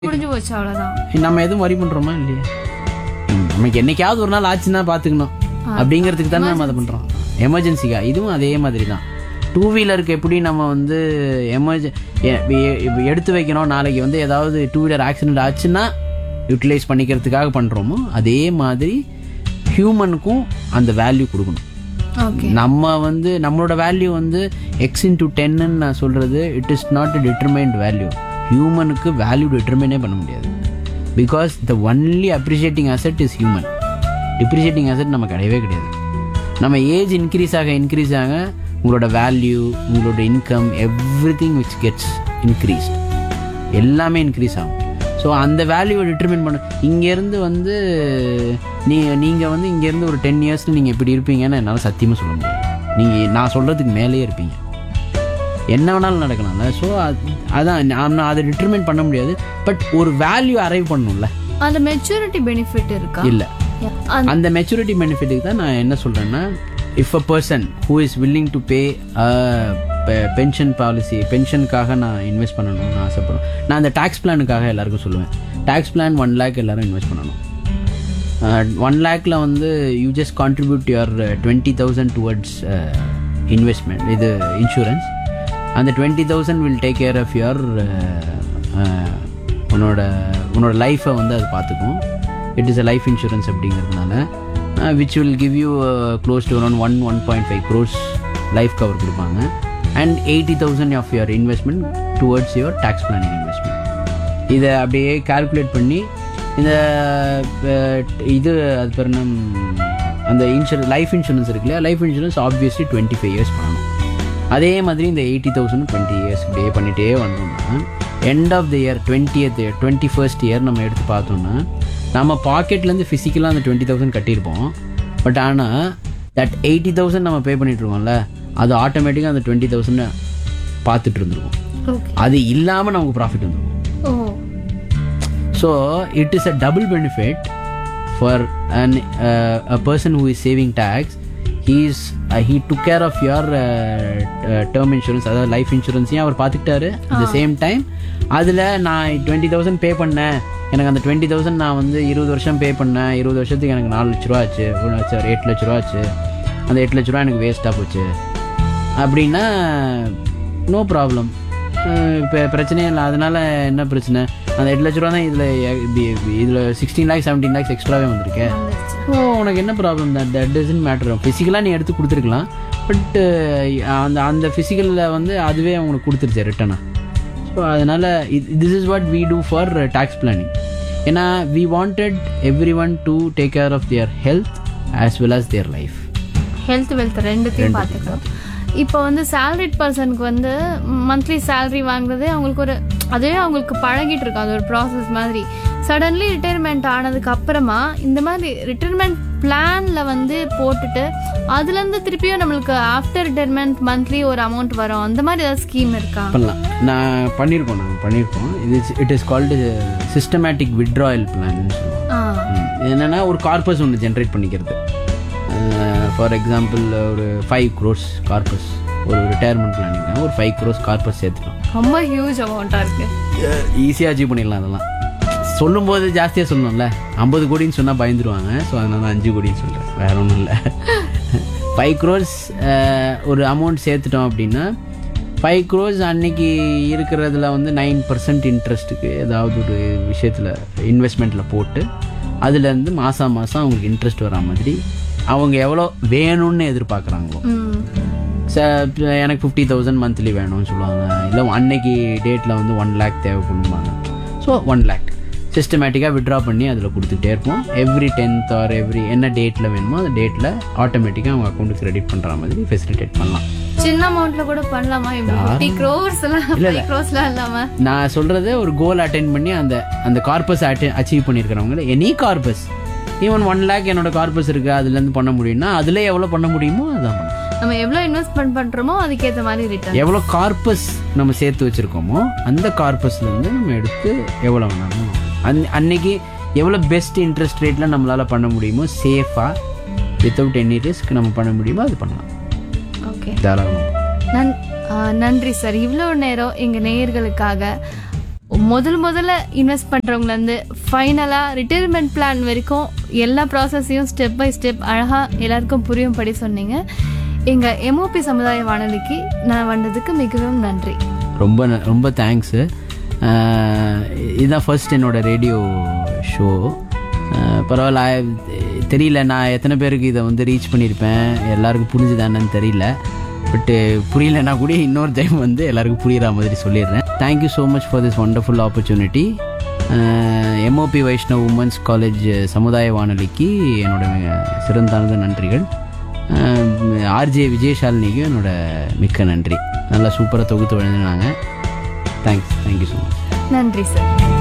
முடிஞ்சு போச்சு அவ்வளவுதான் நம்ம எதுவும் வரி பண்றோமா இல்லையா ம், நமக்கு என்னைக்காவது ஒரு நாள் ஆச்சுன்னா பாத்துக்கணும் அப்படிங்கிறதுக்கு தானே நம்ம அதை பண்றோம் எமர்ஜென்சிக்கா இதுவும் அதே மாதிரி தான் டூ வீலருக்கு எப்படி நம்ம வந்து எமர்ஜெ எடுத்து வைக்கணும் நாளைக்கு வந்து ஏதாவது டூ வீலர் ஆக்சிடென்ட் ஆச்சுன்னா யூட்டிலைஸ் பண்ணிக்கிறதுக்காக பண்றோமோ அதே மாதிரி ஹியூமனுக்கும் அந்த வேல்யூ கொடுக்கணும் ஓகே நம்ம வந்து நம்மளோட வேல்யூ வந்து எக்ஸ் இன்டூ டென்னு நான் சொல்றது it is not determined value ஹியூமனுக்கு வேல்யூ டிட்டர்மைனே பண்ண முடியாது because the only appreciating asset is human depreciating asset நம்ம கிடையவே கிடையாது நம்ம ஏஜ் இன்க்ரீஸ் ஆக இன்க்ரீஸ் ஆக உங்களோட வேல்யூ உங்களோட income everything which gets increased எல்லாமே இன்க்ரீஸ் ஆகும் ஸோ அந்த வேல்யூவை டிட்டர்மின் பண்ண இங்கேருந்து வந்து நீ நீங்கள் வந்து இங்கேருந்து ஒரு டென் இயர்ஸில் நீங்கள் இப்படி இருப்பீங்கன்னு என்னால் சத்தியமாக சொல்ல முடியாது நீங்கள் நான் சொல்கிறதுக்கு மேலேயே இருப்பீங்க என்ன வேணாலும் நடக்கலாம்ல ஸோ அதான் நான் அதை டிட்டர்மின் பண்ண முடியாது பட் ஒரு வேல்யூ அரைவ் பண்ணணும்ல அந்த மெச்சூரிட்டி பெனிஃபிட் இருக்கா இல்லை Yeah. அந்த- அந்த மெச்சூரிட்டி பெனிஃபிட்டுக்கு தான் நான் என்ன சொல்கிறேன்னா if a person who is willing to pay pension policy பென்ஷனுக்காக நான் இன்வெஸ்ட் பண்ணணும்னு ஆசைப்படுறேன் நான் அந்த டேக்ஸ் பிளானுக்காக எல்லாருக்கும் சொல்லுவேன் டேக்ஸ் பிளான் ஒன் லேக் எல்லாரும் இன்வெஸ்ட் பண்ணணும் ஒன் லேக்கில் வந்து you just contribute your twenty thousand towards investment இது இன்சூரன்ஸ் அந்த twenty thousand will take care of your உன்னோட உன்னோட லைஃப்பை வந்து அது பார்த்துக்கும் it is a life insurance அப்படிங்கிறதுனால which will give you close to around one one point five crores life cover கொடுப்பாங்க and eighty thousand of your investment towards your tax planning investment இதை அப்படியே கால்குலேட் பண்ணி இந்த அஹ், இது அது பேர் என்ன ம், அந்த இன்சூரன்ஸ் லைஃப் இன்சூரன்ஸ் இருக்கு இல்லையா life insurance obviously twenty five years பண்ணணும் அதே மாதிரி இந்த எயிட்டி தௌசண்ட் டுவெண்ட்டி இயர்ஸ் இப்படியே பண்ணிகிட்டே வந்தோம்னா end of the year twentieth year twenty first year நம்ம எடுத்து பார்த்தோம்னா நம்ம பாக்கெட்லேருந்து ஃபிசிக்கலாக அந்த டுவெண்ட்டி தௌசண்ட் கட்டியிருப்போம் பட் ஆனால் தட் எயிட்டி தௌசண்ட் நம்ம பே பண்ணிட்டு இருக்கோம்ல அது ஆட்டோமேட்டிக்காக அந்த டுவெண்ட்டி தௌசண்ட் பார்த்துட்டு இருந்துருக்கும் ஓகே அது இல்லாமல் நமக்கு ப்ராஃபிட் வந்துடும் ஓ So it is a double benefit for an uh, a person who is saving tax. He is uh, he took care of your uh, uh, term insurance அதாவது லைஃப் இன்சூரன்ஸையும் அவர் பார்த்துக்கிட்டாரு at the சேம் டைம் அதில் நான் twenty thousand pay பண்ணேன் எனக்கு அந்த டுவெண்ட்டி தௌசண்ட் நான் வந்து இருபது வருஷம் பே பண்ணேன் இருபது வருஷத்துக்கு எனக்கு நாலு லட்ச ரூபா ஆச்சு ஒரு லட்சம் எட்டு லட்ச ரூபா ஆச்சு அந்த எட்டு லட்ச ரூபா எனக்கு வேஸ்ட்டாக போச்சு அப்படின்னா நோ ப்ராப்ளம் இப்போ பிரச்சனையே இல்லை அதனால என்ன பிரச்சனை அந்த எட்டு லட்ச ரூபா தான் இதில் இதில் சிக்ஸ்டீன் லேக்ஸ் செவன்டீன் லேக்ஸ் எக்ஸ்ட்ராவே வந்திருக்கேன் ஓ உனக்கு என்ன ப்ராப்ளம் தான் தட் டசன்ட் மேட்டர் ஃபிசிக்கலாக நீ எடுத்து கொடுத்துருக்கலாம் பட் அந்த அந்த ஃபிசிக்கலில் வந்து அதுவே அவங்களுக்கு கொடுத்துருச்சு ரிட்டனா ஸோ அதனால் this is what we do for tax planning ஏன்னா we wanted everyone to take care of their health as well as their life health wealth ரெண்டுத்தையும் பார்த்துக்கணும் இப்போ வந்து salaried பர்சனுக்கு வந்து மந்த்லி salary வாங்குறது அவங்களுக்கு ஒரு அதுவே அவங்களுக்கு பழகிட்டு இருக்கு அது ஒரு ப்ராசஸ் மாதிரி சடன்லி ரிட்டையர்மெண்ட் ஆனதுக்கு அப்புறமா இந்த மாதிரி ரிட்டையர்மெண்ட் பிளான்ல வந்து போட்டுட்டு அதுலேருந்து திருப்பியும் நம்மளுக்கு ஆஃப்டர் ரிட்டையர்மெண்ட் மந்த்லி ஒரு அமௌண்ட் வரும் அந்த மாதிரி ஏதாவது ஸ்கீம் இருக்கா பண்ணலாம் நான் பண்ணியிருக்கோம் நாங்கள் பண்ணியிருக்கோம் இது it is called systematic withdrawal plan சொல்லுவோம் ஆ ம். இது என்னன்னா ஒரு கார்பஸ் ஒன்று ஜென்ரேட் பண்ணிக்கிறது ஃபார் எக்ஸாம்பிள் ஒரு ஃபைவ் க்ரோஸ் கார்பஸ் ஒரு ரிட்டையர்மெண்ட் பிளானிங் ஒரு ஃபைவ் க்ரோஸ் கார்பஸ் சேர்த்துக்கலாம் ரொம்ப ஹியூஜ் அமௌண்ட்டாக இருக்கு ஈஸியாக அச்சீவ் பண்ணிடலாம் அதெல்லாம் சொல்லும்போது ஜாஸ்தியாக சொல்லணும்ல ஐம்பது கோடின்னு சொன்னால் பயந்துருவாங்க ஸோ அதனால நான் அஞ்சு கோடின்னு சொல்கிறேன் வேற ஒன்றும் இல்லை ஃபைவ் க்ரோஸ் ஒரு அமௌண்ட் சேர்த்துட்டோம் அப்படின்னா ஃபைவ் க்ரோஸ் அன்னைக்கு இருக்கிறதுல வந்து நைன் பர்சன்ட் இன்ட்ரெஸ்ட்டுக்கு ஏதாவது ஒரு விஷயத்தில் இன்வெஸ்ட்மெண்ட்டில் போட்டு அதுலேருந்து மாதம் மாதம் அவங்களுக்கு இன்ட்ரெஸ்ட் வரா மாதிரி அவங்க எவ்வளோ வேணும்னு எதிர்பார்க்குறாங்களோ ம் ச எனக்கு ஃபிஃப்டி தௌசண்ட் மந்த்லி வேணும்னு சொல்லுவாங்க இல்லை அன்னைக்கு டேட்டில் வந்து ஒன் லேக் தேவைப்படுவாங்க ஸோ ஒன் லேக் சிஸ்டமேட்டிக்காக விட்ரா பண்ணி அதில் கொடுத்துட்டே இருப்போம் எவ்ரி டென்த் ஆர் எவ்ரி என்ன டேட்டில் வேணுமோ அந்த டேட்டில் ஆட்டோமேட்டிக்காக அவங்க அக்கௌண்ட்டுக்கு கிரெடிட் பண்ணுற மாதிரி ஃபெசிலிட்டேட் பண்ணலாம் சின்ன அமௌண்ட்ல கூட பண்ணலாமா இப்படி ஃபிஃப்டி க்ரோர்ஸ் எல்லாம் ஃபைவ் க்ரோஸ்லாம் இல்லாம நான் சொல்கிறது ஒரு கோல் அட்டைன் பண்ணி அந்த அந்த கார்பஸ் அச்சீவ் பண்ணியிருக்கிறவங்க any corpus even one lakh என்னோட கார்பஸ் இருக்குது அதுலேருந்து பண்ண முடியும்னா அதில் எவ்வளோ பண்ண முடியுமோ அதான் பண்ணலாம் நம்ம எவ்வளவு இன்வெஸ்ட்மெண்ட் பண்றோமோ அதுக்கேத்த மாதிரி ரிட்டர்ன் எவ்வளோ கார்பஸ் நம்ம சேர்த்து வச்சிருக்கோமோ அந்த கார்பஸ்லேருந்து நம்ம எடுத்து எவ்வளோ வேணாமோ அன் அன்னைக்கு எவ்வளோ பெஸ்ட் இன்ட்ரெஸ்ட் ரேட்டில் நம்மளால் பண்ண முடியுமோ சேஃபாக வித்தவுட் எனி ரிஸ்க் நம்ம பண்ண முடியுமோ அது பண்ணலாம் ஓகே தாராளமாக நன் ஆ, நன்றி சார் இவ்வளோ நேரம் எங்க நேயர்களுக்காக முதல் முதல்ல இன்வெஸ்ட் பண்ணுறவங்கலேருந்து ஃபைனலாக ரிட்டையர்மெண்ட் பிளான் வரைக்கும் எல்லா ப்ராசஸையும் ஸ்டெப் பை ஸ்டெப் அழகாக எல்லாருக்கும் புரியும்படி சொன்னீங்க எங்கள் எம்ஓபி சமுதாய வானொலிக்கு நான் வந்ததுக்கு மிகவும் நன்றி ரொம்ப ந- ரொம்ப தேங்க்ஸு இதுதான் ஃபர்ஸ்ட் என்னோட ரேடியோ ஷோ பரவாயில்ல I- தெரியல நான் எத்தனை பேருக்கு இதை வந்து ரீச் பண்ணியிருப்பேன் எல்லாருக்கும் புரிஞ்சுதானன்னு தெரியல பட்டு புரியலன்னா கூட இன்னொரு டைம் வந்து எல்லாருக்கும் புரியுற மாதிரி சொல்லிடுறேன் thank you so much for this wonderful opportunity MOP Vaishnav women's college சமுதாய வானொலிக்கு என்னோட மிக சிறந்தார்ந்த நன்றிகள் ஆர்ஜே விஜயசாலினிக்கும் என்னோட மிக்க நன்றி நல்லா சூப்பராக தொகுத்து வழங்கினாங்க தேங்க்ஸ் தேங்க்யூ ஸோ மச் நன்றி சார்